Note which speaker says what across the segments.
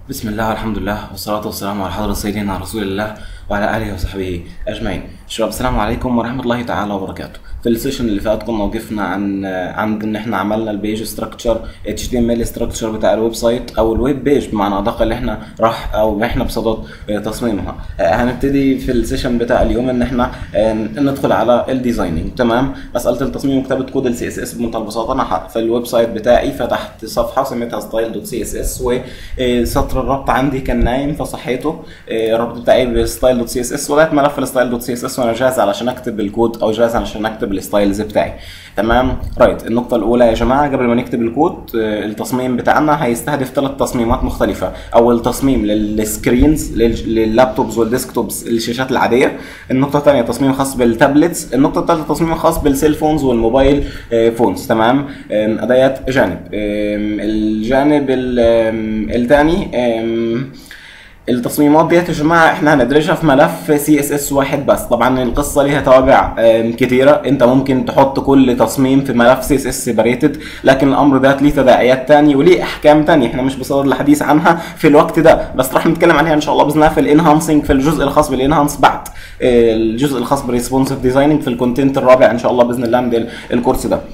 Speaker 1: بسم الله والحمد لله والصلاة والسلام على حضرة سيدنا رسول الله وعلى آله وصحبه أجمعين. شباب السلام عليكم ورحمة الله تعالى وبركاته. في السيشن اللي فات كنا وقفنا عن عند ان احنا عملنا البيج ستراكشر اتش تي ام ال ستراكشر بتاع الويب سايت او الويب بيج بمعنى ادق اللي احنا راح او احنا بصدد تصميمها. هنبتدي في السيشن بتاع اليوم ان احنا ندخل على الديزايننج تمام؟ مسألة التصميم وكتابة كود السي اس اس بمنتهى البساطة انا في الويب سايت بتاعي فتحت صفحة سميتها ستايل دوت سي اس اس وسطر الربط عندي كان نايم فصحيته الربط بتاعي بستايل دوت سي اس اس ولقيت ملف الستايل دوت سي اس اس وانا جاهز علشان اكتب الكود او جاهز علشان اكتب الستايلز بتاعي تمام رايت النقطة الأولى يا جماعة قبل ما نكتب الكود التصميم بتاعنا هيستهدف ثلاث تصميمات مختلفة أول تصميم للسكرينز لللابتوبز والديسكتوبز الشاشات العادية النقطة الثانية تصميم خاص بالتابلتس النقطة الثالثة تصميم خاص بالسيل فونز والموبايل فونز تمام أديات جانب الجانب الثاني التصميمات ديت يا جماعه احنا هندرجها في ملف سي اس اس واحد بس طبعا القصه ليها توابع كتيره انت ممكن تحط كل تصميم في ملف سي اس اس سيبريتد لكن الامر ده ليه تداعيات تانية وليه احكام تانية احنا مش بصدد الحديث عنها في الوقت ده بس راح نتكلم عليها ان شاء الله باذن الله في الانهانسنج في الجزء الخاص بالانهانس بعد الجزء الخاص بالريسبونسيف ديزايننج في الكونتنت الرابع ان شاء الله باذن الله من الكورس ده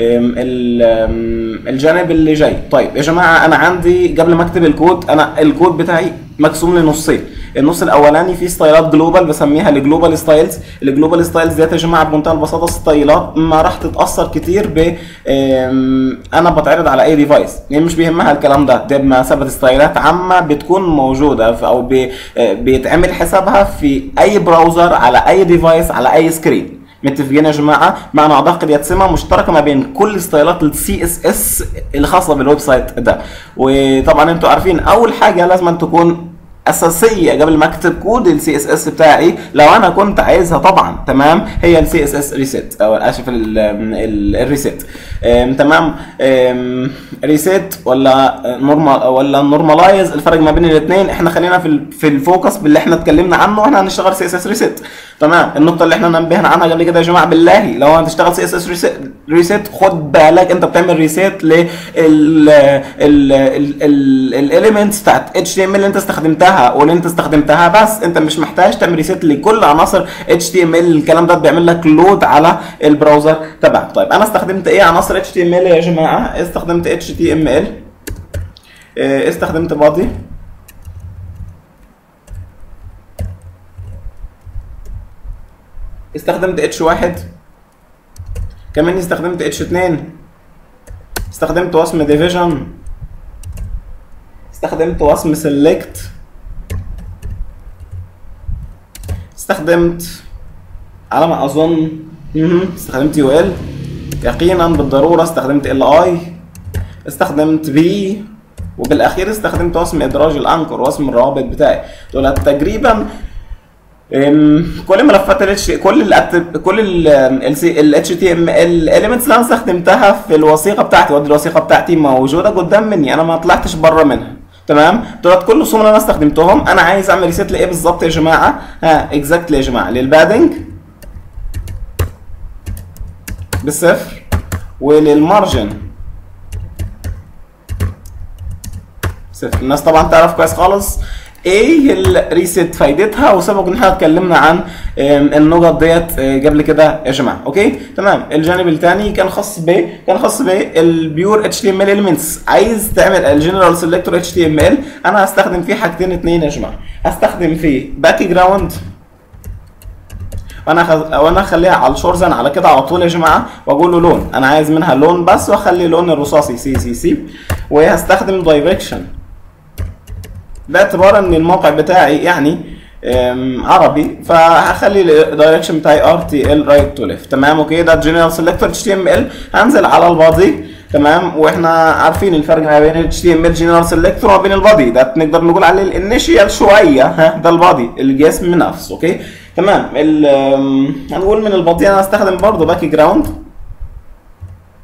Speaker 1: الجانب اللي جاي طيب يا جماعه انا عندي قبل ما اكتب الكود انا الكود بتاعي مقسوم لنصين النص الاولاني فيه ستايلات جلوبال بسميها الجلوبال ستايلز الجلوبال ستايلز ديت يا جماعه بمنتهى البساطه ستايلات ما راح تتاثر كتير ب انا بتعرض على اي ديفايس يعني مش بيهمها الكلام ده ده بمثابه ستايلات عامه بتكون موجوده او بيتعمل حسابها في اي براوزر على اي ديفايس على اي سكرين متفقين يا جماعه معنى ادق ديت سمه مشتركه ما بين كل ستايلات السي اس اس الخاصه بالويب سايت ده وطبعا انتوا عارفين اول حاجه لازم تكون اساسيه قبل ما اكتب كود السي اس اس بتاعي لو انا كنت عايزها طبعا تمام هي السي اس اس ريسيت او اسف الريسيت تمام ريسيت ولا نورمال ولا نورمالايز الفرق ما بين الاثنين احنا خلينا في في الفوكس باللي احنا اتكلمنا عنه احنا هنشتغل سي اس اس ريسيت تمام النقطه اللي احنا نبهنا عنها قبل كده يا جماعه بالله لو هتشتغل سي اس اس ريسيت خد بالك انت بتعمل ريسيت لل الاليمنتس بتاعت اتش تي ام اللي انت استخدمتها واللي انت استخدمتها بس انت مش محتاج تعمل ريسيت لكل عناصر اتش تي ام ال الكلام ده بيعمل لك لود على البراوزر تبعك طيب انا استخدمت ايه عناصر اتش تي ام ال يا جماعه استخدمت اتش تي ام ال استخدمت بادي استخدمت اتش واحد كمان استخدمت اتش اتنين استخدمت وصم ديفيجن استخدمت وصم سيلكت استخدمت على ما اظن استخدمت يو ال يقينا بالضروره استخدمت ال اي استخدمت بي وبالاخير استخدمت وصم ادراج الانكر وصم الروابط بتاعي دول تقريبا كل ملفات ال كل ال كل ال اتش تي ام ال اليمنتس اللي انا استخدمتها في الوثيقه بتاعتي ودي الوثيقه بتاعتي موجوده قدام مني انا ما طلعتش بره منها تمام دولت كل الصوم اللي انا استخدمتهم انا عايز اعمل ريسيت لايه بالظبط يا جماعه ها اكزاكتلي يا جماعه للبادنج بالصفر وللمارجن صفر الناس طبعا تعرف كويس خالص ايه الريسيت فايدتها وسبق ان احنا اتكلمنا عن النقط ديت قبل كده يا جماعه اوكي تمام الجانب الثاني كان خاص ب كان خاص بالبيور اتش تي ام ال اليمنتس عايز تعمل الجنرال سيلكتور اتش تي ام ال انا هستخدم فيه حاجتين اثنين يا جماعه هستخدم فيه باك جراوند وانا خز... وانا اخليها على الشورزن على كده على طول يا جماعه واقول له لون انا عايز منها لون بس واخلي لون الرصاصي سي سي سي وهستخدم دايركشن باعتبار ان الموقع بتاعي يعني عربي فهخلي الدايركشن بتاعي ار تي ال رايت تو ليفت تمام اوكي ده جنرال سيلكتور اتش تي ام ال هنزل على البادي تمام واحنا عارفين الفرق ما بين اتش تي ام ال جنرال سيلكتور وما بين البادي ده نقدر نقول عليه الانيشيال شويه ها ده البادي الجسم نفسه اوكي تمام هنقول من البادي انا هستخدم برضه باك جراوند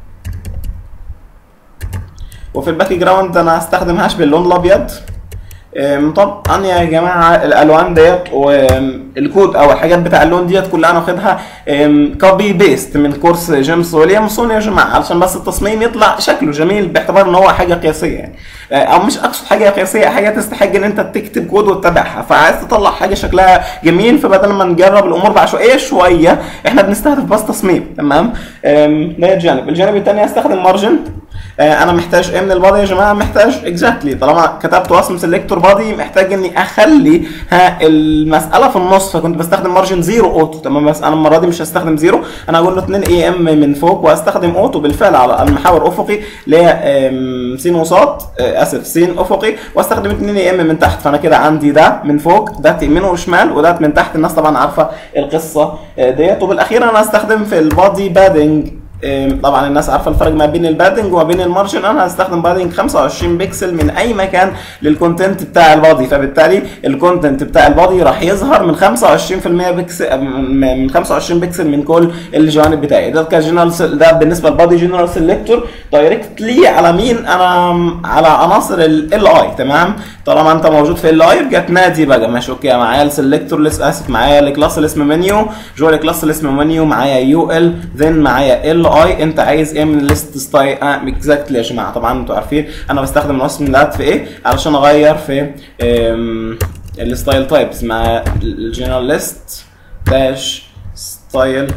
Speaker 1: وفي الباك جراوند انا هستخدم هاش باللون الابيض أم، طبعا يا جماعه الالوان ديت والكود او الحاجات بتاع اللون ديت كلها انا واخدها كوبي بيست من كورس جيمس ويليامسون يا جماعه علشان بس التصميم يطلع شكله جميل باعتبار ان هو حاجه قياسيه يعني آه، او مش اقصد حاجه قياسيه حاجه تستحق ان انت تكتب كود وتتابعها فعايز تطلع حاجه شكلها جميل فبدل ما نجرب الامور بعشوائيه شويه احنا بنستهدف بس تصميم تمام أم، ده الجانب الجانب الثاني هستخدم مارجن آه، انا محتاج ايه من البادي يا جماعه محتاج اكزاكتلي طالما كتبت وصم سيلكتور بادي محتاج اني اخلي ها المساله في النص فكنت بستخدم مارجن زيرو اوتو تمام بس انا المره دي مش هستخدم زيرو انا هقول له 2 اي ام من فوق واستخدم اوتو بالفعل على المحاور افقي اللي هي آم، سين وسط آه، اسف سين افقي واستخدم 2 اي ام من تحت فانا كده عندي ده من فوق ده يمين وشمال وده من تحت الناس طبعا عارفه القصه آه، ديت وبالاخير انا هستخدم في البادي بادنج إيه، طبعا الناس عارفه الفرق ما بين البادنج وما بين المارجن انا هستخدم بادنج 25 بكسل من اي مكان للكونتنت بتاع البادي فبالتالي الكونتنت بتاع البادي راح يظهر من 25% بكسل من 25 بكسل من كل الجوانب بتاعي ده كجنرال ده بالنسبه للبادي جنرال سيلكتور دايركتلي على مين انا على عناصر ال اي تمام طالما انت موجود في ال اي يبقى تنادي بقى ماشي اوكي معايا السلكتور لسه اسف معايا الكلاس اللي اسمه منيو جوه الكلاس اللي اسمه منيو معايا يو ال ذن معايا ال اي انت عايز ايه من الليست ستايل اه اكزاكتلي يا جماعه طبعا انتوا عارفين انا بستخدم الوصف من ده في ايه علشان اغير في ام، الستايل تايب اسمها الجنرال ليست داش ستايل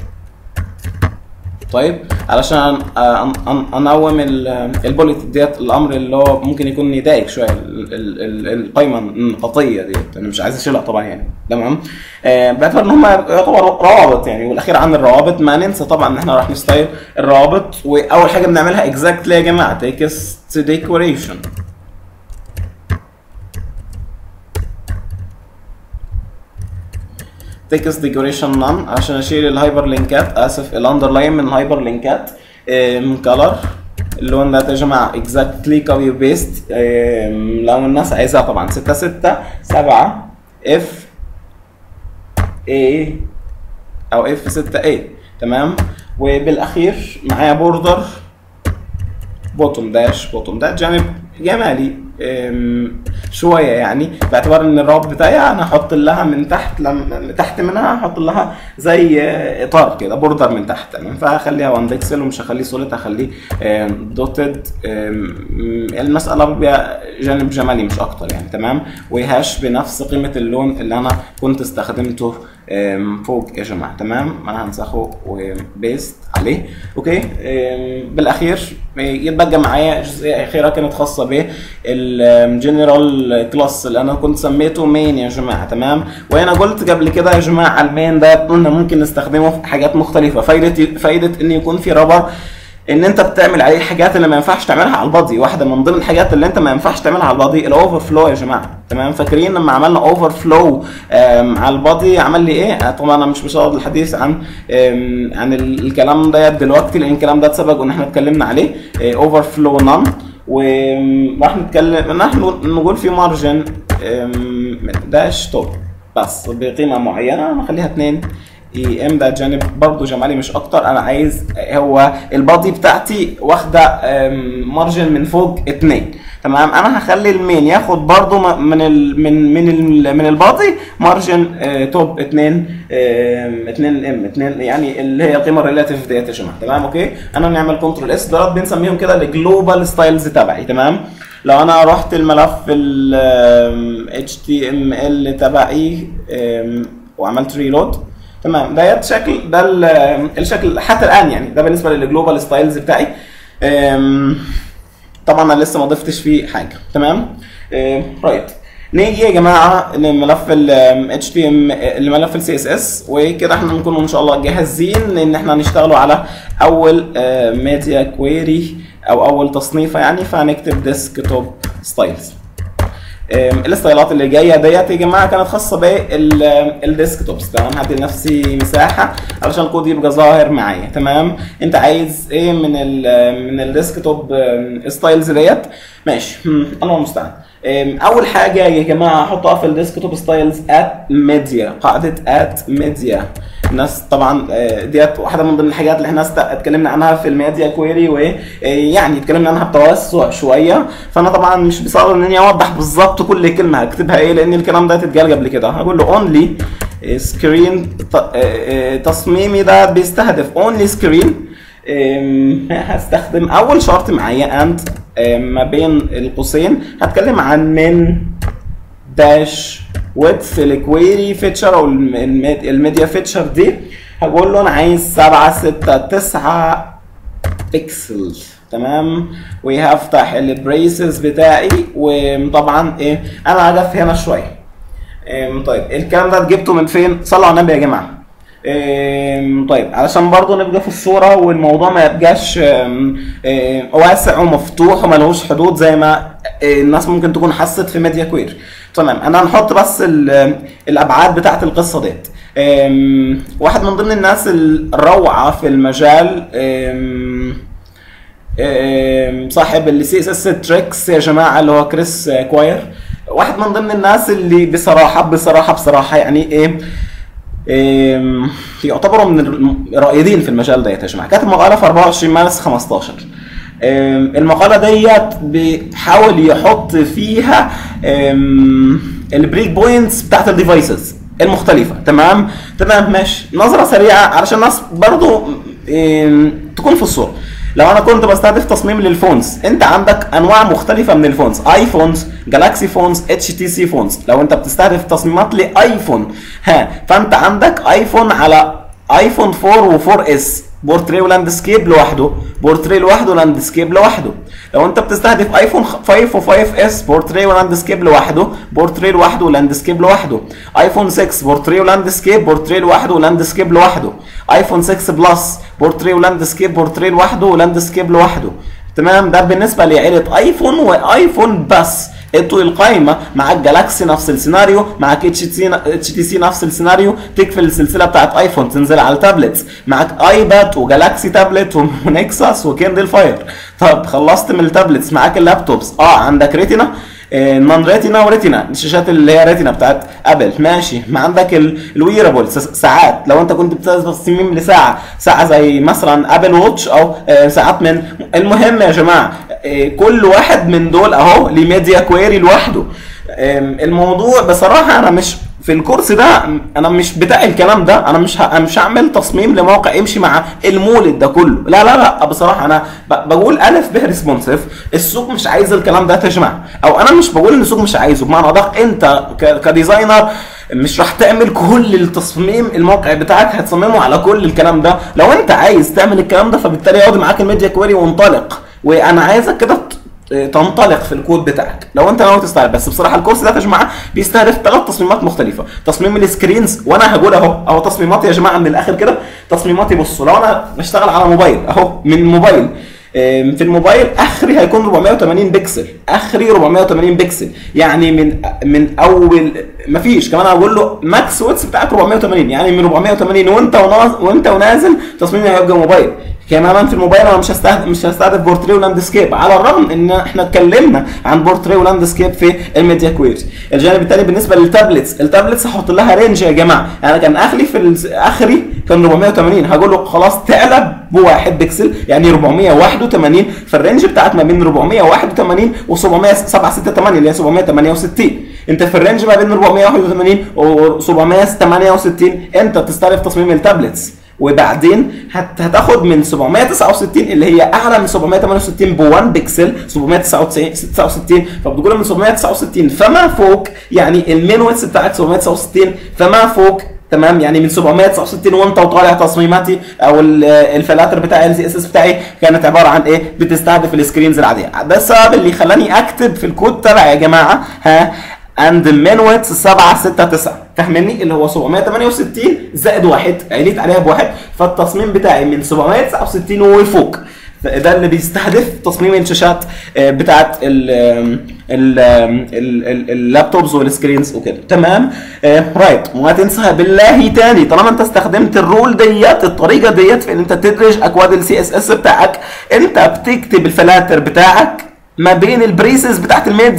Speaker 1: طيب علشان أن- أن- أن- انوم ال- البوليت ديت الامر اللي هو ممكن يكون يضايق شويه ال- ال- ال- القايمه النقطيه ديت انا مش عايز اشيلها طبعا يعني تمام آه باعتبار ان هم يعتبروا روابط يعني والاخير عن الروابط ما ننسى طبعا ان احنا راح نستايل الروابط واول حاجه بنعملها اكزاكتلي يا جماعه تكست ديكوريشن تكست ديكوريشن نون عشان اشيل الهايبر لينكات اسف الاندرلاين من الهايبر لينكات من كلر اللون ده يا جماعه اكزاكتلي كوبي بيست لو الناس عايزاها طبعا 6 6 7 اف اي او اف 6 اي تمام وبالاخير معايا بوردر بوتوم داش بوتوم ده جانب جمالي أم، شويه يعني باعتبار ان الرابط بتاعي انا احط لها من تحت لم... تحت منها احط لها زي آه، اطار كده بوردر من تحت تمام فهخليها 1 بكسل ومش هخليه سوليد هخليه دوتد المساله بيبقى جانب جمالي مش اكتر يعني تمام وهاش بنفس قيمه اللون اللي انا كنت استخدمته آم، فوق يا جماعه تمام انا هنسخه وبيست عليه اوكي آم، بالاخير يتبقى معايا جزئيه اخيره كانت خاصه بالجنرال كلاس اللي انا كنت سميته مين يا جماعه تمام وانا قلت قبل كده يا جماعه المين ده قلنا ممكن نستخدمه في حاجات مختلفه فايده فايده ان يكون في رابر ان انت بتعمل عليه الحاجات اللي ما ينفعش تعملها على البادي واحده من ضمن الحاجات اللي انت ما ينفعش تعملها على البادي الاوفر فلو يا جماعه تمام فاكرين لما عملنا اوفر فلو على البادي عمل لي ايه آه، طبعا انا مش بصدد الحديث عن آم، عن ال- الكلام ده دلوقتي لان الكلام ده اتسبق وان احنا اتكلمنا عليه اوفر فلو نون وراح نتكلم نحن نقول في مارجن داش توب بس بقيمه معينه نخليها 2 اي ام ده جانب برضه جمالي مش اكتر انا عايز هو البادي بتاعتي واخده مارجن من فوق 2 تمام انا هخلي المين ياخد برضه م- من ال من من ال من البادي مارجن توب 2 2 ام 2 يعني اللي هي القيمه الريلاتيف ديت يا جماعه تمام اوكي انا نعمل كنترول اس دولت بنسميهم كده الجلوبال ستايلز تبعي تمام لو انا رحت الملف ال HTML تبعي أم، وعملت ريلود تمام ده شكل ده ال- الشكل حتى الان يعني ده بالنسبه للجلوبال ستايلز بتاعي أم، طبعا انا لسه ما ضفتش فيه حاجه تمام رايت نيجي يا جماعه لملف ال HTML الملف ال CSS وكده احنا نكون ان شاء الله جاهزين ان احنا نشتغلوا على اول ميديا كويري او اول تصنيفه يعني فهنكتب ديسكتوب ستايلز الستايلات اللي جايه ديت يا جماعه كانت خاصه بالديسكتوبس تمام هدي لنفسي مساحه علشان الكود يبقى ظاهر معايا تمام انت عايز ايه من ال من الديسكتوب ستايلز ديت ماشي هم، الله المستعان أم، اول حاجه يا جماعه احطها في الديسكتوب ستايلز ات ميديا قاعده ات ميديا الناس طبعا آه، ديت واحده من ضمن الحاجات اللي احنا است- اتكلمنا عنها في الميديا كويري ويعني اتكلمنا عنها بتوسع شويه فانا طبعا مش بصدد اني اوضح بالظبط كل كلمه هكتبها ايه لان الكلام ده اتقال قبل كده هقول له اونلي سكرين تصميمي ده بيستهدف اونلي سكرين هستخدم اول شرط معايا اند ما بين القوسين هتكلم عن من داش ويدث الكويري فيتشر او الم- الم- الميديا فيتشر دي هقول له انا عايز 7 6 9 بيكسل تمام وهفتح البريسز بتاعي وطبعا ايه انا هقف هنا شويه إيه، طيب الكلام ده جبته من فين؟ صلوا على النبي يا جماعه. إيه، طيب علشان برضه نبقى في الصوره والموضوع ما يبقاش إيه، إيه، واسع ومفتوح وملهوش حدود زي ما إيه، الناس ممكن تكون حست في ميديا كوير. تمام انا هنحط بس ال- الابعاد بتاعت القصه ديت. إيه، واحد من ضمن الناس الروعه في المجال إيه، إيه، صاحب اللي سي اس اس تريكس يا جماعه اللي هو كريس كواير واحد من ضمن الناس اللي بصراحه بصراحه بصراحه يعني ايه إيه، يعتبروا من الرائدين في المجال ده يا جماعه كاتب مقاله في 24 مارس 15 إيه، المقاله ديت بيحاول يحط فيها البريك بوينتس بتاعت الديفايسز المختلفه تمام تمام ماشي نظره سريعه علشان الناس برضو إيه، تكون في الصوره لو انا كنت بستهدف تصميم للفونز انت عندك انواع مختلفه من الفونز ايفونز جالاكسي فونز اتش تي سي فونز لو انت بتستهدف تصميمات لايفون ها فانت عندك ايفون على ايفون 4 و4 اس بورتري ولاندسكيب لوحده بورتري لوحده لاندسكيب لوحده لو انت بتستهدف ايفون 5 و5 اس بورتري ولاندسكيب لوحده بورتري لوحده ولاندسكيب لوحده ايفون 6 بورتري ولاندسكيب بورتري لوحده ولاندسكيب لوحده ايفون 6 بلس بورتري ولاندسكيب بورتري لوحده ولاندسكيب لوحده تمام ده بالنسبه لعيله ايفون وايفون بس انتوا القايمه معاك جالاكسي نفس السيناريو معاك اتش تي اتش تي سي نفس السيناريو تقفل السلسله بتاعت ايفون تنزل على التابلتس معاك ايباد وجالاكسي تابلت ونكسس وكيندل فاير طب خلصت من التابلتس معاك اللابتوبس اه عندك ريتنا نون ريتنا وريتنا الشاشات اللي هي ريتنا بتاعت ابل ماشي ما عندك الويرابل ساعات لو انت كنت بتستخدم تصميم لساعه ساعه زي مثلا ابل ووتش او آه، ساعات من المهم يا جماعه آه، كل واحد من دول اهو ليه ميديا كويري لوحده آم، الموضوع بصراحه انا مش في الكورس ده انا مش بتاع الكلام ده انا مش ه... مش هعمل تصميم لموقع يمشي مع المولد ده كله لا لا لا بصراحه انا ب... بقول الف ب ريسبونسيف السوق مش عايز الكلام ده يا جماعه او انا مش بقول ان السوق مش عايزه بمعنى ادق انت ك... كديزاينر مش راح تعمل كل التصميم الموقع بتاعك هتصممه على كل الكلام ده لو انت عايز تعمل الكلام ده فبالتالي يقعد معاك الميديا كويري وانطلق وانا عايزك كده ت- تنطلق في الكود بتاعك لو انت ناوي تستعرض بس بصراحه الكورس ده يا جماعه بيستهدف ثلاث تصميمات مختلفه تصميم السكرينز وانا هقول اهو اهو تصميماتي يا جماعه من الاخر كده تصميماتي بصوا لو انا بشتغل على موبايل اهو من موبايل ام، في الموبايل اخري هيكون 480 بكسل اخري 480 بكسل يعني من من اول مفيش كمان هقول له ماكس ويتس بتاعك 480 يعني من 480 وانت وناز وانت ونازل تصميمي هيبقى موبايل كمان في الموبايل انا مش هستهدف مش هستهدف بورتري ولاندسكيب على الرغم ان احنا اتكلمنا عن بورتري ولاندسكيب في الميديا كويري الجانب الثاني بالنسبه للتابلتس التابلتس هحط لها رينج يا جماعه انا كان اخري في ال- اخري كان 480 هقول له خلاص تعلى بواحد بكسل يعني 481 فالرينج بتاعك ما بين 481 و 768 اللي هي 768 انت في الرينج ما بين 481 و 768 انت بتستهدف تصميم التابلتس وبعدين هت- هتاخد من 769 اللي هي اعلى من 768 ب 1 بكسل 769 66 فبتقول من 769 فما فوق يعني المين ويتس بتاعك 769 فما فوق تمام يعني من 769 وانت وطالع تصميماتي او ال- الفلاتر بتاعي السي اس اس بتاعي كانت عباره عن ايه بتستهدف السكرينز العاديه ده السبب اللي خلاني اكتب في الكود تبعي يا جماعه ها اند المين ويتس 769 فاهمني اللي هو 768 زائد واحد عليت عليها بواحد فالتصميم بتاعي من 769 وفوق ده اللي بيستهدف تصميم الشاشات آه، بتاعت ال ال ال- ال- اللابتوبز والسكرينز وكده تمام آه، رايت وما تنسى بالله تاني طالما انت استخدمت الرول ديت الطريقه ديت في ان انت تدرج اكواد السي اس اس بتاعك انت بتكتب الفلاتر بتاعك ما بين البريسز بتاعت الميديا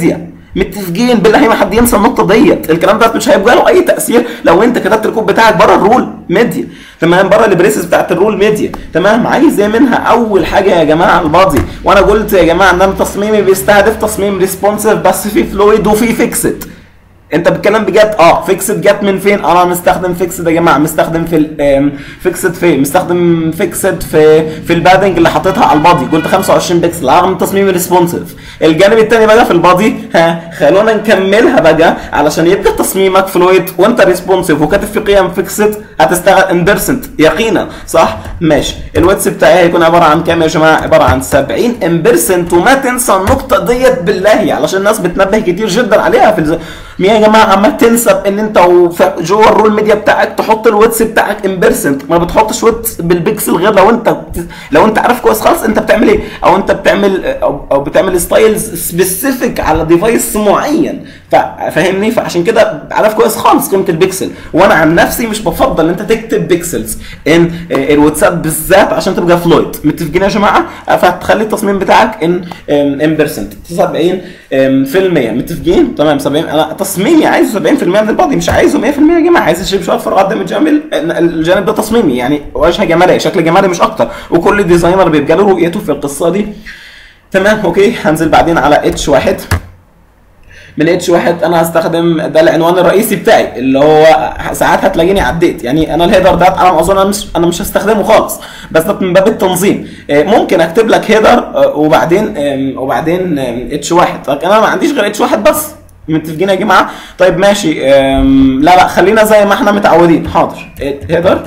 Speaker 1: متفقين بالله ما حد ينسى النقطه ديت الكلام ده مش هيبقى له اي تاثير لو انت كتبت الكود بتاعك بره الرول ميديا تمام بره البريسز بتاعت الرول ميديا تمام عايز ايه منها اول حاجه يا جماعه البادي وانا قلت يا جماعه ان انا تصميمي بيستهدف تصميم ريسبونسيف بس في فلويد وفي فيكسد انت بتتكلم بجد اه فيكسد جت من فين انا مستخدم فيكسد يا جماعه مستخدم في فيكسد في مستخدم فيكسد في في البادنج اللي حاططها على البادي قلت 25 بكسل رغم تصميم ريسبونسيف الجانب الثاني بقى في البادي ها خلونا نكملها بقى علشان يبقى تصميمك فلويد وانت ريسبونسيف وكاتب في قيم فيكسد هتشتغل ان بيرسنت يقينا صح ماشي الواتس بتاعي هيكون عباره عن كام يا جماعه عباره عن 70 ان بيرسنت وما تنسى النقطه ديت بالله علشان الناس بتنبه كتير جدا عليها في الز... مين يا جماعه عمال تنسب ان انت وف- جوه الرول ميديا بتاعك تحط الواتس بتاعك ان بيرسنت ما بتحطش واتس بالبكسل غير لو انت بت- لو انت عارف كويس خالص انت بتعمل ايه او انت بتعمل او, أو بتعمل ستايلز سبيسيفيك على ديفايس معين فا- فاهمني فعشان كده عارف كويس خالص قيمه البكسل وانا عن نفسي مش بفضل ان انت تكتب بيكسلز ان آه، الواتساب بالذات عشان تبقى فلويد متفقين يا جماعه آه، فهتخلي التصميم بتاعك ان ان بيرسنت 70 آم، في المية متفقين تمام 70 انا تصميمي عايزه 70% من البادي مش عايزه 100% يا جماعه عايز اشيل شويه فراغات ده متجمل الجانب ده تصميمي يعني واجهه جماليه شكل جمالي مش اكتر وكل ديزاينر بيبقى له رؤيته في القصه دي تمام اوكي هنزل بعدين على اتش واحد من اتش واحد انا هستخدم ده العنوان الرئيسي بتاعي اللي هو ساعات هتلاقيني عديت يعني انا الهيدر ده انا اظن انا مش انا مش هستخدمه خالص بس ده من باب التنظيم آه، ممكن اكتب لك هيدر وبعدين آم، وبعدين اتش واحد لكن انا ما عنديش غير اتش واحد بس متفقين يا جماعه طيب ماشي آم، لا لا خلينا زي ما احنا متعودين حاضر هيدر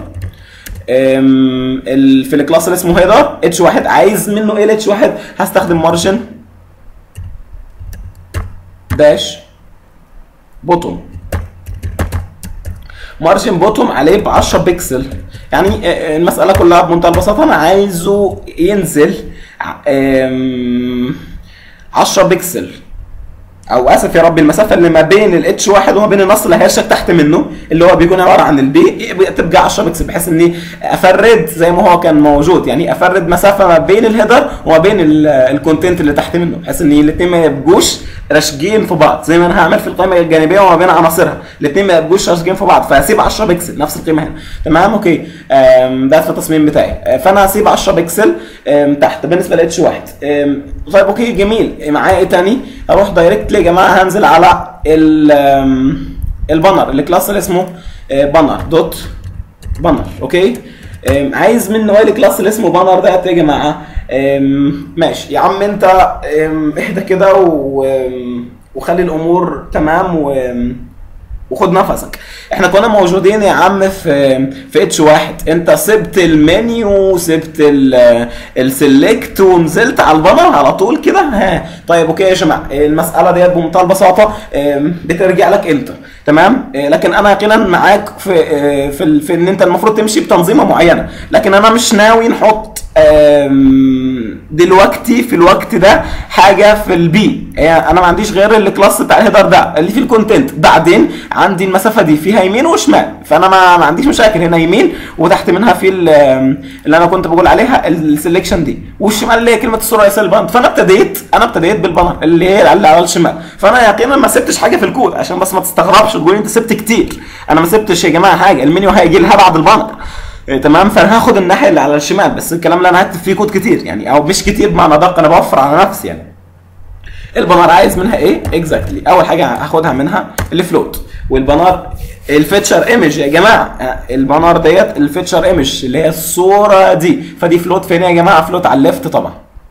Speaker 1: في الكلاس اللي اسمه هيدر اتش واحد عايز منه ايه الاتش واحد هستخدم مارجن داش بوتوم مارجن بوتوم عليه ب 10 بكسل يعني آه، المساله كلها بمنتهى البساطه انا عايزه ينزل آم، 10 بكسل او اسف يا رب المسافه اللي ما بين الاتش واحد وما بين النص اللي هيرشك تحت منه اللي هو بيكون عباره عن البي تبقى 10 بكسل بحيث اني افرد زي ما هو كان موجود يعني افرد مسافه ما بين الهيدر وما بين ال- الكونتنت اللي تحت منه بحيث ان الاثنين ما يبقوش راشقين في بعض زي ما انا هعمل في القائمه الجانبيه وما بين عناصرها الاثنين ما يبقوش راشقين في بعض فهسيب 10 بكسل نفس القيمه هنا تمام اوكي آم، ده في التصميم بتاعي آه، فانا هسيب 10 بكسل آم، تحت بالنسبه لاتش واحد آم، طيب اوكي جميل معايا ايه تاني اروح دايركتلي يا جماعه هنزل على ال آم، البانر الكلاس اللي اسمه بانر دوت بانر اوكي آم، عايز منه ايه الكلاس اللي اسمه بانر ده يا جماعه آم، ماشي يا عم انت آم، اهدى كده و- آم، وخلي الامور تمام و وخد نفسك احنا كنا موجودين يا عم في في اتش واحد انت سبت المنيو سبت السلكت ونزلت على البانر على طول كده ها طيب اوكي يا جماعه المساله ديت بمنتهى البساطه ام، بترجع لك انت تمام اه، لكن انا يقينا معاك في اه، في ال- في ان انت المفروض تمشي بتنظيمه معينه لكن انا مش ناوي نحط ام، دلوقتي في الوقت ده حاجه في البي يعني انا ما عنديش غير الكلاس بتاع الهيدر ده اللي فيه الكونتنت بعدين عندي المسافه دي فيها يمين وشمال فانا ما, ما عنديش مشاكل هنا يمين وتحت منها في ال- اللي انا كنت بقول عليها السلكشن دي والشمال اللي هي كلمه الصوره رئيسيه الباند فانا ابتديت انا ابتديت بالبانر اللي هي اللي على الشمال فانا يقينا ما سبتش حاجه في الكود عشان بس ما تستغربش تقول انت سبت كتير انا ما سبتش يا جماعه حاجه المنيو هيجي لها بعد البانر إيه، تمام فانا هاخد الناحيه اللي على الشمال بس الكلام اللي انا هكتب فيه كود كتير يعني او مش كتير بمعنى دقيق انا بوفر على نفسي يعني البنار عايز منها ايه اكزاكتلي اول حاجه هاخدها منها الفلوت والبنار الفيتشر ايمج يا جماعه آه، البنار ديت الفيتشر ايمج اللي هي الصوره دي فدي فلوت فين يا جماعه فلوت على الليفت طبعا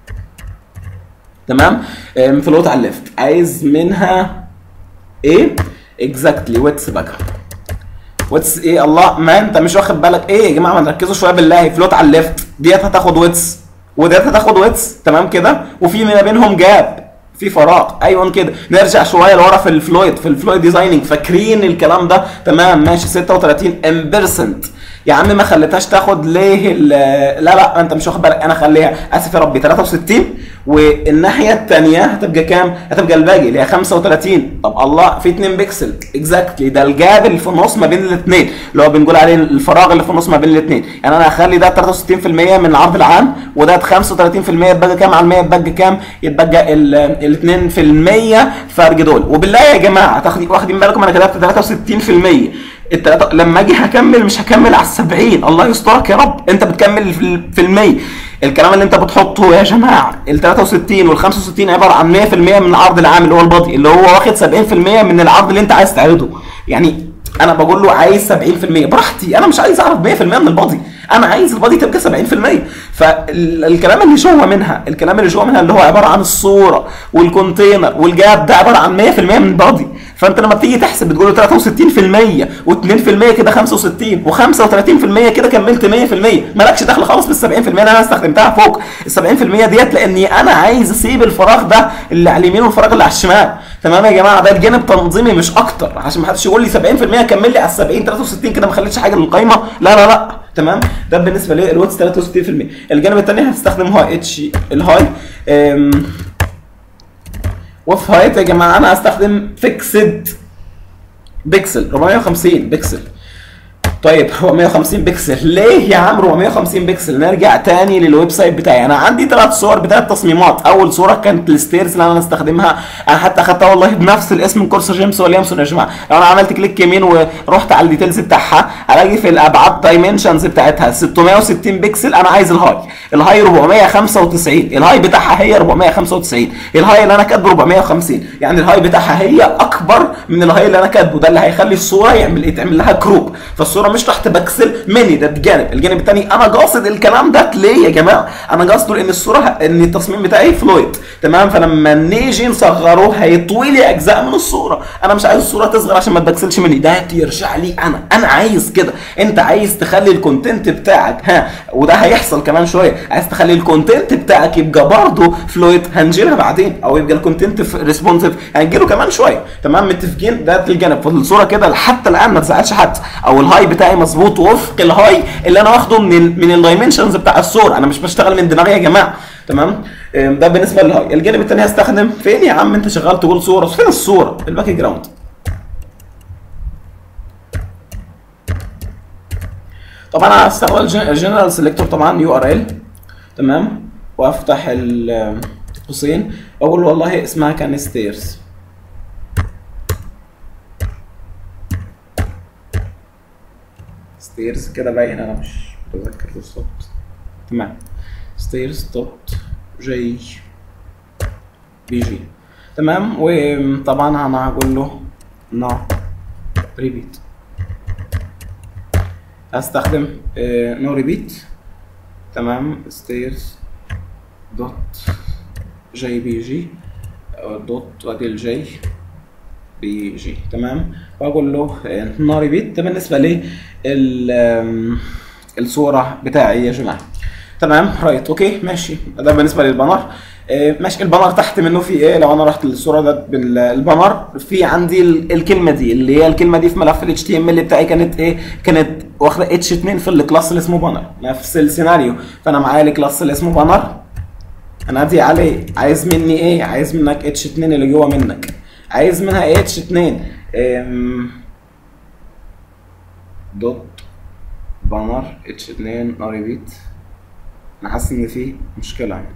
Speaker 1: تمام آم، فلوت على الليفت عايز منها ايه اكزاكتلي ويتس بقى ويتس ايه الله ما انت مش واخد بالك ايه يا جماعه ما تركزوا شويه بالله فلوت على الليفت ديت هتاخد ويتس وديت هتاخد ويتس تمام كده وفي ما بينهم جاب في فراغ ايوه كده نرجع شويه لورا في الفلويد في الفلويد ديزايننج فاكرين الكلام ده تمام ماشي 36 امبرسنت يا عم ما خليتهاش تاخد ليه ال- لا لا انت مش واخد بالك انا خليها اسف يا ربي 63 والناحيه الثانيه هتبقى كام؟ هتبقى الباقي اللي هي 35 طب الله في 2 بكسل اكزاكتلي ده الجاب اللي في النص ما بين الاثنين اللي هو بنقول عليه الفراغ اللي في النص ما بين الاثنين يعني انا هخلي ده 63% من العرض العام وده 35% يتبقى كام على المية يتبقى كام؟ يتبقى ال 2% فرق دول وبالله يا جماعه تاخدي واخدين بالكم انا كتبت 63% التلاتة لما اجي هكمل مش هكمل على السبعين الله يسترك يا رب انت بتكمل في ال- في المية الكلام اللي انت بتحطه يا جماعه ال 63 وال 65 عباره عن 100% من العرض العام اللي هو البادي اللي هو واخد 70% من العرض اللي انت عايز تعرضه يعني انا بقول له عايز 70% براحتي انا مش عايز اعرض 100% من البادي انا عايز البادي تبقى 70% فالكلام اللي جوه منها الكلام اللي جوه منها اللي هو عباره عن الصوره والكونتينر والجاب ده عباره عن 100% من البادي فانت لما بتيجي تحسب بتقول له 63% و2% كده 65 و35% كده كملت 100% مالكش دخل خالص بال 70% اللي انا استخدمتها فوق ال 70% ديت لاني انا عايز اسيب الفراغ ده اللي على اليمين والفراغ اللي على الشمال تمام يا جماعه ده جانب تنظيمي مش اكتر عشان ما حدش يقول لي 70% كمل لي على ال 70 63 كده ما خليتش حاجه للقايمه لا لا لا تمام ده بالنسبه لي الواتس 63% الجانب الثاني هتستخدم هو اتش الهاي أم، وفي هايت يا جماعه انا هستخدم فيكسد بيكسل 450 بيكسل طيب هو 150 بكسل ليه يا عم 450 بكسل نرجع تاني للويب سايت بتاعي انا عندي ثلاث صور بثلاث تصميمات اول صوره كانت الستيرز اللي انا استخدمها انا حتى اخدتها والله بنفس الاسم من كورس جيمس ويليامسون يا جماعه لو انا عملت كليك يمين ورحت على الديتيلز بتاعها الاقي في الابعاد دايمنشنز بتاعتها 660 بكسل انا عايز الهاي الهاي 495 الهاي بتاعها هي 495 الهاي اللي انا كاتبه 450 يعني الهاي بتاعها هي اكبر من الهاي اللي انا كاتبه ده اللي هيخلي الصوره يعمل يتعمل لها كروب فالصوره مش تحت بكسل ميني ده الجانب الجانب الثاني انا قاصد الكلام ده ليه يا جماعه انا قاصده لان الصوره ان التصميم بتاعي فلويد تمام فلما نيجي نصغره هيطوي لي اجزاء من الصوره انا مش عايز الصوره تصغر عشان ما تبكسلش مني ده يرجع لي انا انا عايز كده انت عايز تخلي الكونتنت بتاعك ها وده هيحصل كمان شويه عايز تخلي الكونتنت بتاعك يبقى برضه فلويد هنجيلها بعدين او يبقى الكونتنت ريسبونسيف هنجيله كمان شويه تمام متفقين ده الجانب فالصوره كده حتى الان ما تزعلش حد او الهاي بتاعي مظبوط وفق الهاي اللي انا واخده من ال من الدايمنشنز بتاع الصوره انا مش بشتغل من دماغي يا جماعه تمام أم، ده بالنسبه للهاي الجانب الثاني هستخدم فين يا عم انت شغال تقول صوره فين الصوره الباك جراوند طبعا انا هستخدم الجنرال سيلكتور طبعا يو ار ال تمام وافتح القوسين واقول والله اسمها كان ستيرز ستيرز كده باين انا مش متذكر بالظبط تمام ستيرز دوت جي بي جي تمام وطبعا انا هقول له نو ريبيت هستخدم نو ريبيت تمام ستيرز دوت جي بي جي دوت وادي الجي بي جي تمام واقول له نو ريبيت ده بالنسبه لي ال- آم، الصوره بتاعي يا جماعه تمام رايت اوكي ماشي ده بالنسبه للبانر آه، ماشي البانر تحت منه في ايه لو انا رحت للصوره ده بالبانر في عندي ال- الكلمه دي اللي هي الكلمه دي في ملف ال HTML بتاعي كانت ايه كانت واخده اتش 2 في الكلاس اللي اسمه بانر نفس السيناريو فانا معايا الكلاس اللي اسمه بانر انادي عليه عايز مني ايه عايز منك اتش 2 اللي جوه منك عايز منها ايه اتش 2 ام دوت بانر اتش 2 ريبيت انا حاسس ان في مشكله يعني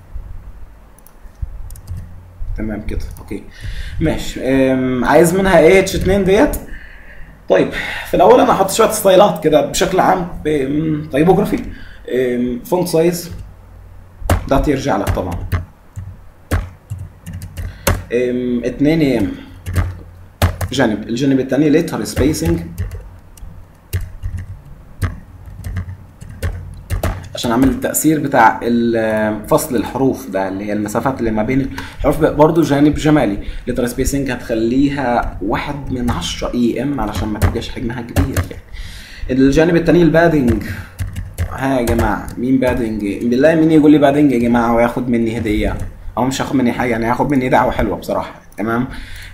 Speaker 1: تمام كده اوكي ماشي ام، عايز منها ايه اتش 2 ديت طيب في الاول انا هحط شويه ستايلات كده بشكل عام ام، تايبوجرافي فونت سايز ده يرجع لك طبعا ام، اتنين ام جانب الجانب الثاني ليتر سبيسنج عشان اعمل التاثير بتاع ال- فصل الحروف ده اللي هي المسافات اللي ما بين الحروف برضو جانب جمالي لتر سبيسنج هتخليها واحد من عشرة اي ام علشان ما تبقاش حجمها كبير يعني الجانب التاني البادنج ها يا جماعه مين بادنج بالله مين يقول لي بادنج يا جماعه وياخد مني هديه او مش هياخد مني حاجه يعني هياخد مني دعوه حلوه بصراحه تمام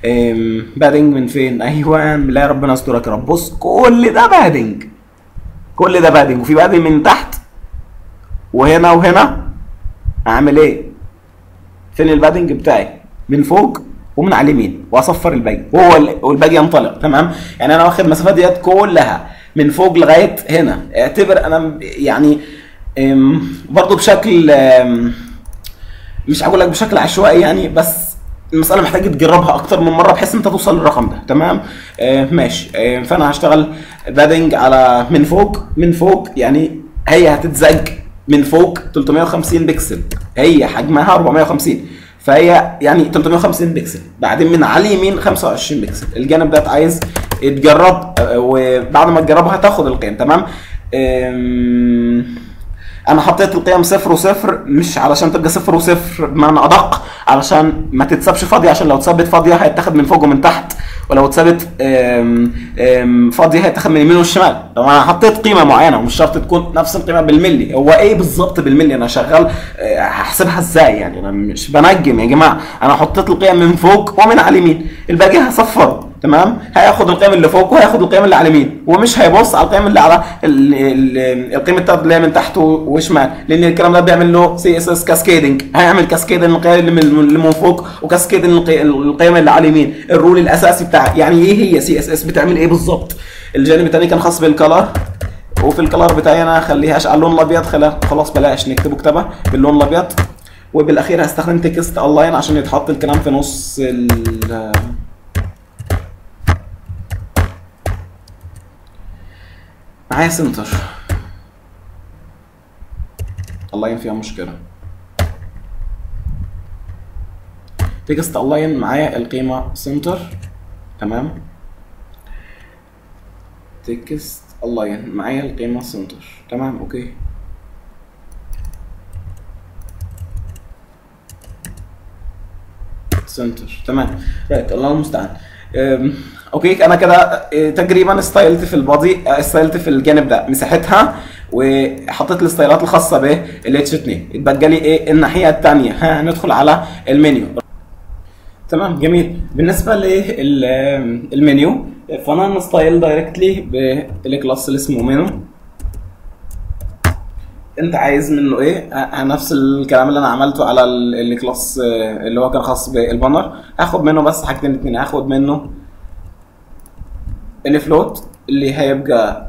Speaker 1: أم، بادنج من فين ايوه بالله ربنا يسترك يا رب بص كل ده بادنج كل ده بادنج وفي بادنج من تحت وهنا وهنا اعمل ايه فين البادنج بتاعي من فوق ومن على اليمين واصفر الباقي وهو ال- والباقي ينطلق تمام يعني انا واخد المسافه ديت كلها من فوق لغايه هنا اعتبر انا م- يعني أم، برضو بشكل أم، مش هقول لك بشكل عشوائي يعني بس المسألة محتاج تجربها أكتر من مرة بحيث أنت توصل للرقم ده تمام آه ماشي آه فأنا هشتغل بادنج على من فوق من فوق يعني هي هتتزج من فوق 350 بكسل هي حجمها 450 فهي يعني 350 بكسل بعدين من على اليمين 25 بكسل الجانب ده عايز يتجرب آه، وبعد ما تجربها تاخد القيم تمام آم، انا حطيت القيم صفر وصفر مش علشان تبقى صفر وصفر بمعنى ادق علشان ما تتسابش فاضيه عشان لو اتثبت فاضيه هيتاخد من فوق ومن تحت ولو اتثبت آم، آم، فاضيه هيتاخد من اليمين والشمال لو انا حطيت قيمه معينه ومش شرط تكون نفس القيمه بالملي هو ايه بالظبط بالملي انا شغال آه، هحسبها ازاي يعني انا مش بنجم يا جماعه انا حطيت القيم من فوق ومن على اليمين الباقي هصفره تمام هياخد القيم اللي فوق وهياخد القيم اللي على اليمين ومش هيبص على القيم اللي على ال- ال- القيمه التالتة اللي هي من تحت و- وشمال لان الكلام ده بيعمل له سي اس اس كاسكيدنج هيعمل كاسكيد القيم اللي من اللي من فوق وكاسكيد القي- القيم اللي على اليمين الرول الاساسي بتاعها يعني ايه هي سي اس اس بتعمل ايه بالظبط الجانب الثاني كان خاص بالكلر وفي الكلر بتاعي انا هخليهاش على اللون الابيض خلا خلاص بلاش نكتبه كتابه باللون الابيض وبالاخير هستخدم تكست اونلاين عشان يتحط الكلام في نص ال معايا سنتر الله فيها مشكلة تكست اونلاين معايا القيمة سنتر تمام تكست اونلاين معايا القيمة سنتر تمام اوكي سنتر تمام رايت الله المستعان أم، اوكي انا كده اه، تقريبا استايلت في البادي اه، استايلت في الجانب ده مساحتها وحطيت الستايلات الخاصه بالاتش 2 اتبقى لي ايه الناحيه الثانيه ها ندخل على المنيو تمام جميل بالنسبه للمنيو فانا نستايل دايركتلي بالكلاس اللي اسمه منيو انت عايز منه ايه ه- نفس الكلام اللي انا عملته على ال- الكلاس آه، اللي هو كان خاص بالبانر هاخد منه بس حاجتين اتنين هاخد منه الفلوت اللي هيبقى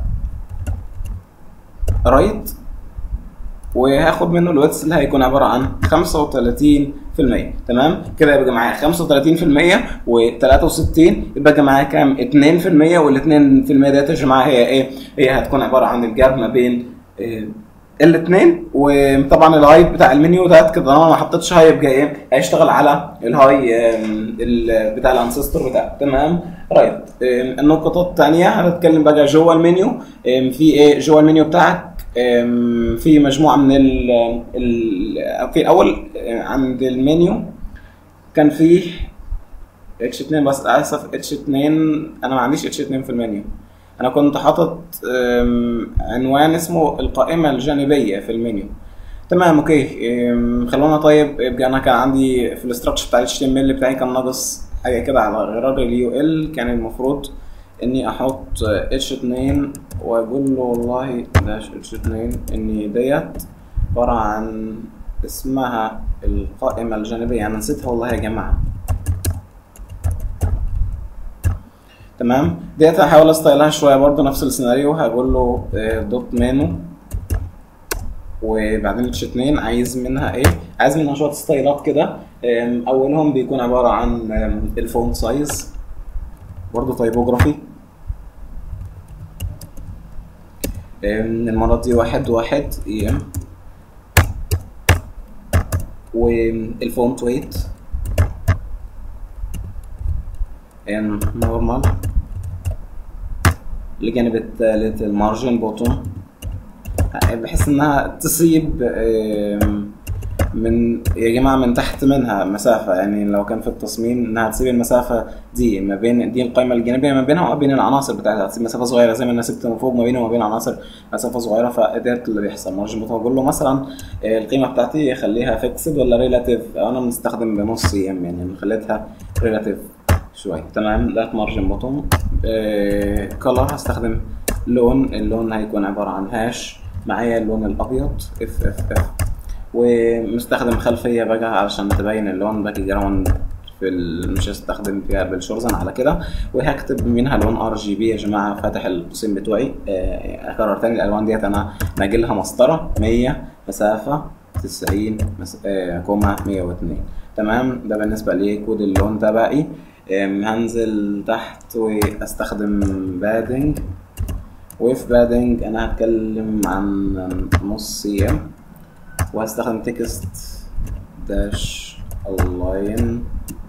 Speaker 1: رايت وهاخد منه الويتس اللي هيكون عباره عن 35% تمام كده يبقى معايا 35% و63 يبقى معايا كام 2% وال 2% ديت يا جماعه هي ايه هي هتكون عباره عن الجاب ما بين إيه الاثنين وطبعا الهاي بتاع المنيو ده كده انا ما حطيتش هاي يبقى ايه هيشتغل على الهاي آم، ال- بتاع الانسستور بتاعه تمام رايت آم، النقطة الثانية هنتكلم بقى جوه المنيو آم، في ايه جوه المنيو بتاعك آم، في مجموعة من ال ال اوكي الاول آه، عند المنيو كان فيه اتش 2 بس اسف اتش 2 انا ما عنديش اتش 2 في المنيو انا كنت حاطط أم، عنوان اسمه القائمه الجانبيه في المنيو تمام اوكي أم، خلونا طيب يبقى انا كان عندي في الاستراكشر بتاع الاتش تي ام ال بتاعي كان ناقص حاجه كده على غرار اليو ال كان المفروض اني احط اتش 2 واقول له والله داش اتش 2 ان ديت عباره عن اسمها القائمه الجانبيه انا نسيتها والله يا جماعه تمام ديت هحاول استايلها شويه برضو نفس السيناريو هقول له آه، دوت مانو وبعدين اتش 2 عايز منها ايه عايز منها شويه ستايلات كده آم، اولهم بيكون عباره عن آم، الفونت سايز برضو تايبوجرافي آم، المرة دي واحد واحد اي والفونت ويت نورمال الجانب الثالث المارجن بوتون بحيث انها تصيب آم، من يا جماعه من تحت منها مسافه يعني لو كان في التصميم انها تسيب المسافه دي ما بين دي القائمه الجانبيه ما بينها وما بين العناصر بتاعتها تسيب مسافه صغيره زي ما انا سبت من فوق ما بينه وما بين العناصر مسافه صغيره فديت اللي بيحصل مارجن بوتون اقول له مثلا آه، القيمه بتاعتي خليها فيكسد ولا ريلاتيف انا بنستخدم بنص ام يعني أنا خليتها ريلاتيف شويه تمام ده مارجن بوتون كلر هستخدم لون اللون هيكون عباره عن هاش معايا اللون الابيض اف اف اف ومستخدم خلفيه بقى علشان تبين اللون باك جراوند في ال... مش هستخدم فيها بالشورزن على كده وهكتب منها لون ار جي بي يا جماعه فاتح القوسين بتوعي آه، اكرر تاني الالوان ديت انا ناجلها مسطره 100 مسافه 90 مس... آه، كوما 102 تمام ده بالنسبه لكود اللون تبعي آم، هنزل تحت واستخدم بادنج وفي بادنج انا هتكلم عن نص سي ام وهستخدم تكست داش اللاين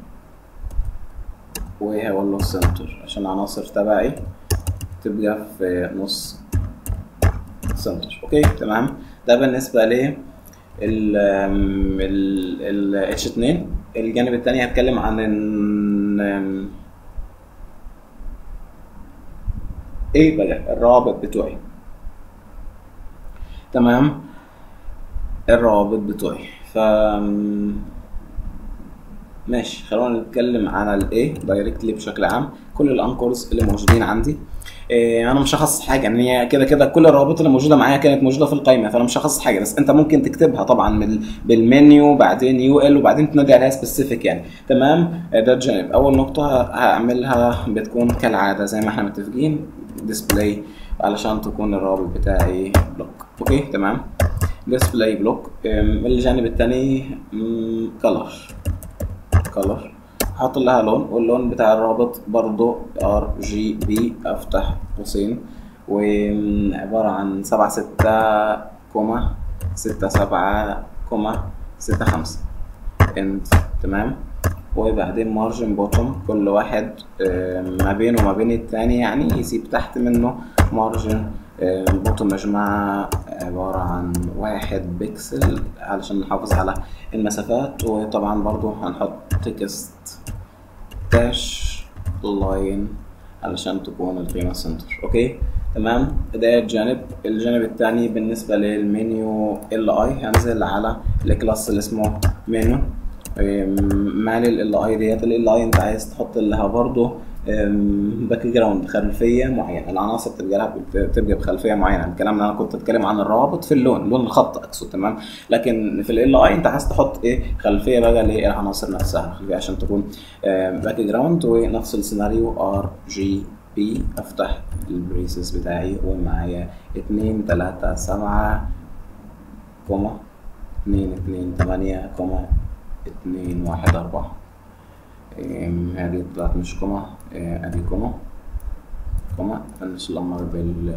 Speaker 1: وهقول له سنتر عشان العناصر تبعي تبقى في نص سنتر اوكي تمام ده بالنسبه ل ال ال ال H2 الجانب التاني هتكلم عن ال ايه بقى الروابط بتوعي تمام الروابط بتوعي ف ماشي خلونا نتكلم عن الايه دايركتلي بشكل عام كل الانكورز اللي موجودين عندي إيه انا مش هخصص حاجه يعني هي كده كده كل الروابط اللي موجوده معايا كانت موجوده في القائمه فانا مش هخصص حاجه بس انت ممكن تكتبها طبعا بال- بالمنيو بعدين يو ال وبعدين تنادي عليها سبيسيفيك يعني تمام آه، ده الجانب اول نقطه هعملها بتكون كالعاده زي ما احنا متفقين ديسبلاي علشان تكون الرابط بتاعي بلوك اوكي تمام ديسبلاي بلوك الجانب الثاني كلر كلر هحط لها لون واللون بتاع الرابط برضو ار جي بي افتح قوسين وعبارة عن سبعة ستة كوما ستة سبعة كوما ستة خمسة اند تمام وبعدين مارجن بوتوم كل واحد آه، ما بينه وما بين التاني يعني يسيب تحت منه مارجن بوتوم يا جماعة عبارة عن واحد بيكسل علشان نحافظ على المسافات وطبعا برضو هنحط تكست داش لاين علشان تكون القيمة سنتر اوكي تمام ده الجانب الجانب الثاني بالنسبة للمنيو ال اي هنزل على الكلاس اللي اسمه منيو مالي ال اي ديت ال اي انت عايز تحط لها برضه باك جراوند خلفيه معينه العناصر تبقى لها تبقى بخلفيه معينه الكلام اللي انا كنت اتكلم عن الروابط في اللون لون الخط اقصد تمام لكن في ال اي انت عايز تحط ايه خلفيه بقى للعناصر نفسها خلفيه عشان تكون باك جراوند ونفس السيناريو ار جي بي افتح البريسز بتاعي ومعايا اتنين تلاتة سبعة كوما اتنين اتنين تمانية كوما اتنين واحد أربعة إم، هذه طلعت مش كوما إيه، ادي كوما كوما فنش الامر بال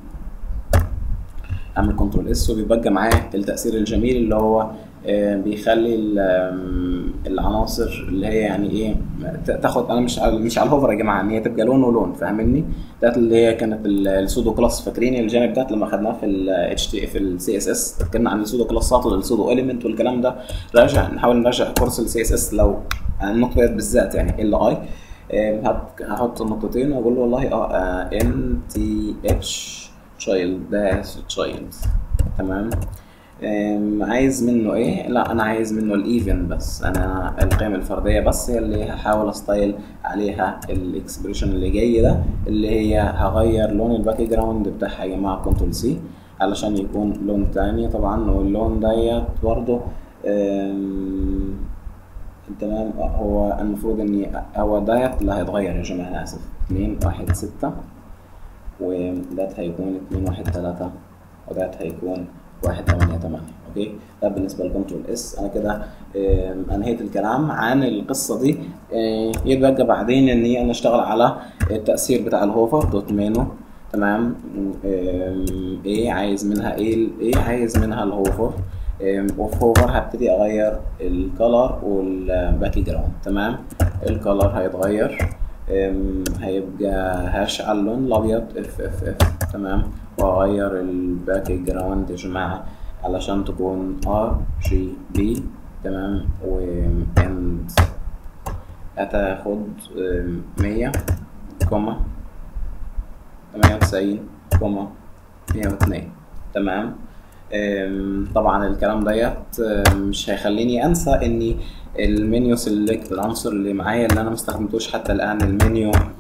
Speaker 1: اعمل كنترول اس وبيبقى معاه التاثير الجميل اللي هو آه، بيخلي ال- آم، العناصر اللي هي يعني ايه ت- تاخد انا مش على مش على الهوفر يا جماعه ان هي تبقى لون ولون فاهمني ده اللي هي كانت ال- السودو كلاس فاكرين الجانب ده لما خدناه في ال HT في السي اس اس اتكلمنا عن السودو كلاسات والسودو اليمنت والكلام ده راجع نحاول نراجع كورس السي اس اس لو النقطه ديت بالذات يعني ال اي هحط النقطتين واقول له والله اه ان تي اتش تشايلد داش تشايلد تمام أم، عايز منه ايه لا انا عايز منه الايفن بس انا القيم الفرديه بس هي اللي هحاول استايل عليها الاكسبريشن اللي جاي ده اللي هي هغير لون الباك جراوند بتاعها يا جماعه كنترول سي علشان يكون لون تاني طبعا واللون ديت برضه أم، تمام هو المفروض اني هو ديت اللي هيتغير يا جماعه انا اسف اتنين واحد ستة ودات هيكون اتنين واحد تلاتة ودات هيكون واحد تمانية تمانية اوكي ده بالنسبة لكنترول اس انا كده آم، انهيت الكلام عن القصة دي آه، يتبقى بعدين اني انا اشتغل على التأثير بتاع الهوفر دوت مينو تمام آم، ايه عايز منها ايه ايه عايز منها الهوفر آم، وفي هوفر هبتدي اغير الكالر والباك جراوند تمام الكالر هيتغير أم، هيبقى هاش على اللون الابيض اف اف اف تمام واغير الباك جراوند يا جماعه علشان تكون ار جي بي تمام و اند هتاخد أم، مية كوما تمانية وتسعين كوما مية واتنين تمام أم، طبعا الكلام ديت أم، مش هيخليني انسى اني المنيو سيلكت العنصر اللي معايا اللي انا ما استخدمتوش حتى الان المنيو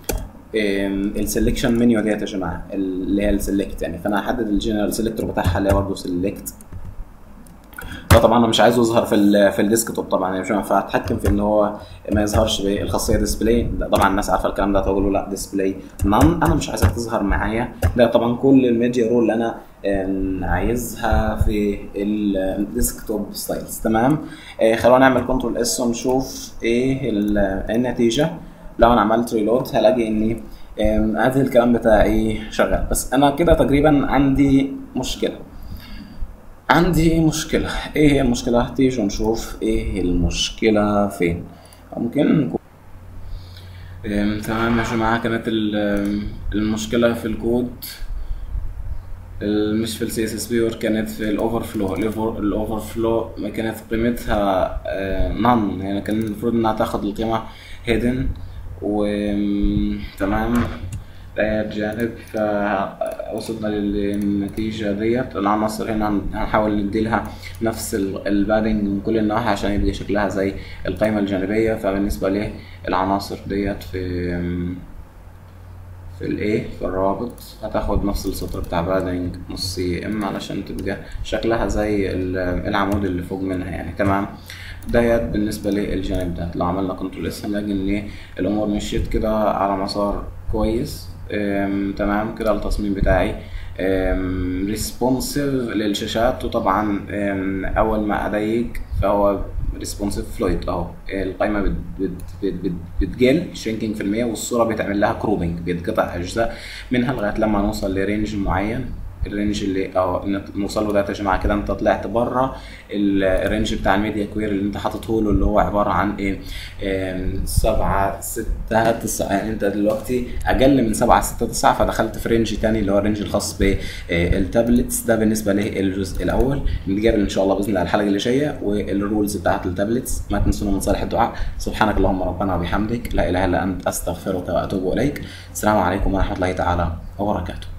Speaker 1: السلكشن منيو ديت يا جماعه اللي هي السلكت يعني فانا هحدد الجنرال سيلكتور بتاعها اللي هي برضه سلكت ده طبعا انا مش عايزه يظهر في ال في الديسك توب طبعا يعني مش هينفع اتحكم في ان هو ما يظهرش بالخاصيه ديسبلاي طبعا الناس عارفه الكلام ده تقول له لا ديسبلاي نان انا مش عايزك تظهر معايا ده طبعا كل الميديا رول اللي انا آم، عايزها في الديسك توب ستايلز تمام آه، خلونا نعمل كنترول اس ونشوف ايه ال- النتيجه لو انا عملت ريلود هلاقي اني آم، ادي الكلام بتاعي شغال بس انا كده تقريبا عندي مشكله عندي مشكلة ايه هي المشكلة تيجي نشوف ايه المشكلة فين ممكن نكون أم، تمام يا جماعة كانت ال- المشكلة في الكود ال- مش في السي اس اس بي كانت في الاوفر فلو الاوفر فلو كانت قيمتها نان يعني كان المفروض انها تاخد القيمة هيدن و تمام ده جانب فوصلنا للنتيجة ديت العناصر هنا هن- هنحاول نديلها نفس ال- البادنج من كل النواحي عشان يبقى شكلها زي القائمة الجانبية فبالنسبة للعناصر ديت في في الايه في الرابط هتاخد نفس السطر بتاع بادنج نص سي ام علشان تبقى شكلها زي ال- العمود اللي فوق منها يعني تمام ديت بالنسبة للجانب ده لو عملنا كنترول اس هنلاقي ان الامور مشيت كده على مسار كويس أم، تمام كده التصميم بتاعي ريسبونسيف للشاشات وطبعا أم، اول ما اضيق فهو ريسبونسيف فلويد اهو القائمه بت بت بت بت بتقل شرينكينج في المية والصوره بيتعمل لها كروبنج بيتقطع اجزاء منها لغايه لما نوصل لرينج معين الرينج اللي او نت- نوصل له ده يا جماعه كده انت طلعت بره ال- الرينج بتاع الميديا كوير اللي انت حاططه له اللي هو عباره عن ايه؟ آم، سبعة ستة تسعة يعني انت دلوقتي اقل من سبعة ستة تسعة فدخلت في رينج تاني اللي هو الرينج الخاص بالتابلتس ده بالنسبه للجزء الاول نتقابل ان شاء الله باذن الله الحلقه اللي جايه والرولز بتاعت التابلتس ما تنسونا من صالح الدعاء سبحانك اللهم ربنا وبحمدك لا اله الا انت استغفرك واتوب اليك السلام عليكم ورحمه الله تعالى وبركاته